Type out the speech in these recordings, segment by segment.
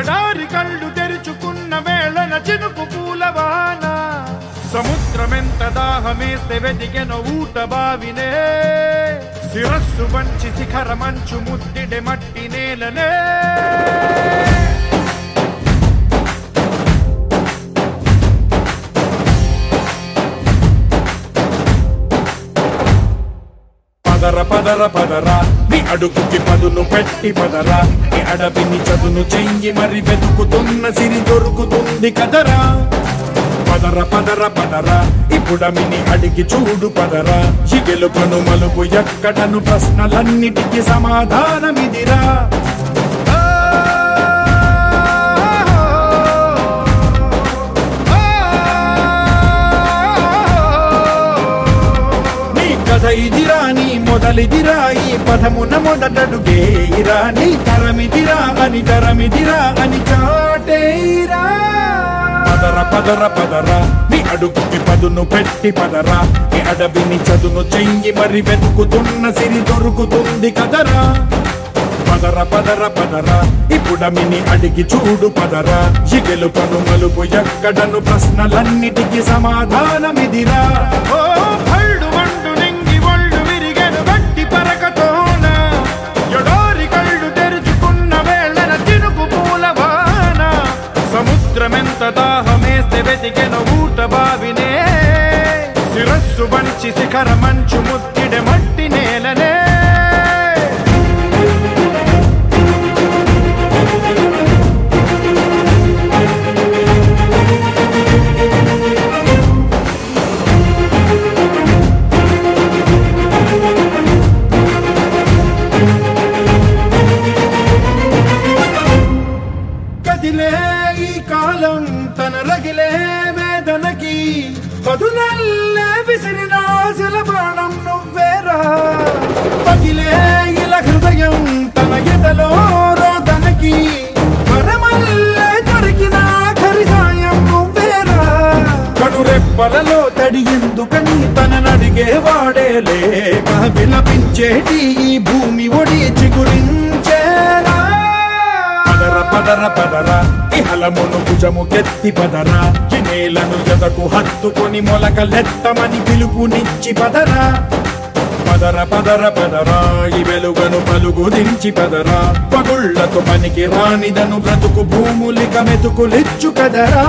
ఎడారి కళ్ళు తెరుచుకున్న వేళన చినుకు పూలవాన సముద్రమెంత దాహమేస్తే వెతికెన ఊట బావినే శిరస్సు వంచి శిఖర మంచు ముద్దిడె మట్టి నేలనే పదర పదర పదరా నీ అడుగుకి పదును పెట్టి పదరా నీ అడవిని చదును చెయ్యి మరి వెతుకుతున్న సిరి దొరుకుతుంది కదరా పదర పదర పదరా ఇప్పుడమిని అడిగి చూడు పదరా చిగెలుకను మలుపు ఎక్కడను ప్రశ్నలన్నిటికీ సమాధానమిదిరా నీ కథ ఇదిరా నీ మొదలిదిరా ఈ పదమున మొదటడుగేయిరా నీ తరమిదిరా అని తరమిదిరా అని చాటేరా పదర పదర పదరా నీ అడుగుకి పదును పెట్టి పదరా నీ అడవిని చదును చెయ్యి మరి వెతుకుతున్న సిరి దొరుకుతుంది కదరా పదర పదర పదరా ఇప్పుడమిని అడిగి చూడు పదరా చిగెలు పను మలుపు ఎక్కడను ప్రశ్నలన్నిటికీ సమాధానమిదిరా ఓ భళ్ళు వండు నింగి ఒళ్ళు విరిగెను గట్టి పరకతోన ఎడోరి కళ్ళు తెరుచుకున్న వేళన తినుకు పూలవాన సముద్రమెంత దాహమేస్తే వెతికెను ఊట బావినే శిరస్సు వంచి శిఖర మంచు ముత్తిడె మట్టి నేలనే కదిలే ఈ కాలం తన రగిలే వేదనకి పదునల్లే విసిరిన ఆశల బాణం నువ్వేరా పగిలే ఇలా హృదయం తన ఎదలో రోదనకి వరమల్లే దొరికిన ఆఖరి సాయం నువ్వేరా కడురెప్పలలో తడి ఎందుకని తననడిగే వాడే లేక విలపించేటి ఈ భూమి ఒడి చిగురించేరా పదర పదర పదర ఇహలమును భుజము కెత్తి పదరా ఈ నేలను జతకు హత్తుకొని మొలకలెత్తమని పిలుపునిచ్చి పదరా పదర పదర పదరా ఈ వెలుగను పలుగు దించి పదరా పగుళ్లతో పనికి రానిదను బ్రతుకు భూములిక మెతుకులిచ్చు కదరా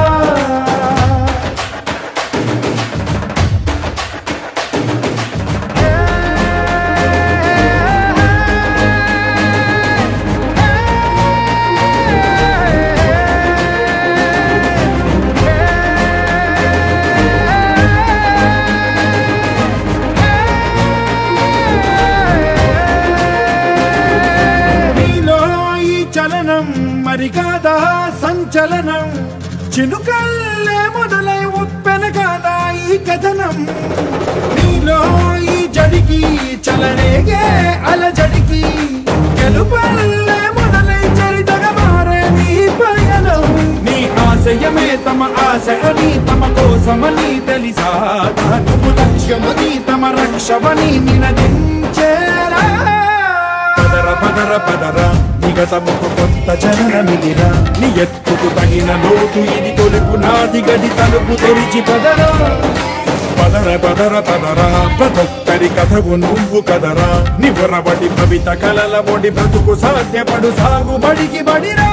నీలో ఈ చలనం మరి కాదా సంచలనం చినుకల్లే మొదలై ఉప్పెన కాదా ఈ కథనం నీలో ఈ జడికి చలనేగే అలజడికి గెలుపల్లే మొదలై చరితగా మారే నీ పయనం నీ ఆశయమే తమ ఆశ అని తమ కోసమని తెలిసా నువ్వు లక్ష్యమని తమ రక్షవని నినదించేరా పదర పదర పదర నిగతముకు కొత్త జననమిదిరా నీ ఎత్తుకు తగిన లోటు ఇది తొలుపు నాది గది తలుపు తెరిచి పదరా పదర పదర పదరా ప్రతొక్కరి కథకు నువ్వు కదరా నివరబడి భవిత కలల ఒడి బ్రతుకు సాధ్యపడు సాగుబడికి బడిరా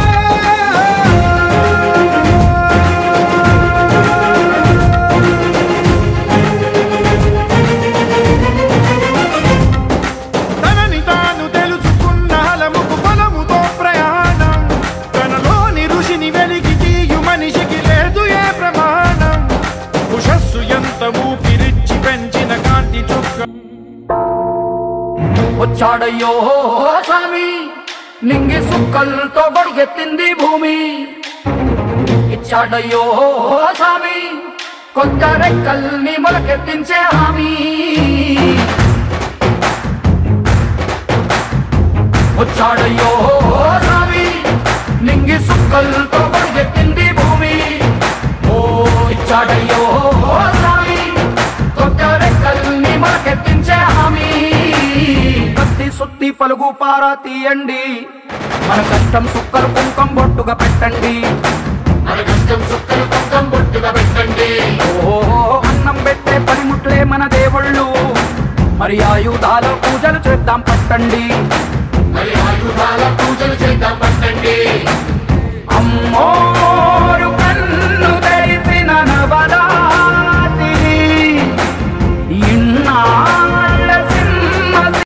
తనని తాను తెలుసుకున్న హలముకు బలముతో ప్రయాణం తనలోని ఋషిని వెలిగి తీయు మనిషికి లేదు ఏ ప్రమాణం ఉషస్సు ఎంత ఊపిరిచ్చి పెంచిన కాంతి చుక్క వచ్చాడయ్యో స్వామి నింగి సుక్కలతో బడిగెత్తింది భూమి ఇచ్చాడయ్యో స్వామి కొత్త రెక్కల్ని మొలకెత్తించే హామీ వచ్చాడయ్యో స్వామి నింగి సుక్కలతో బడిగెత్తింది భూమి ఓ ఇచ్చాడయ్యో స్వామి కొత్త రెక్కల్ని మొలకెత్తించే హామీ కత్తి సుత్తి పలుగు పారా తీయండి మన కష్టం సుక్కలు కుంకం బొట్టుగా పెట్టండి మన కష్టం సుక్కలు కుంకం బొట్టుగా పెట్టండి ఓ అన్నం పెట్టే పనిముట్లే మన దేవుళ్ళు మరి ఆయుధాల పూజలు చేద్దాం పట్టండి మరి ఆయుధాల పూజలు చేద్దాం పట్టండి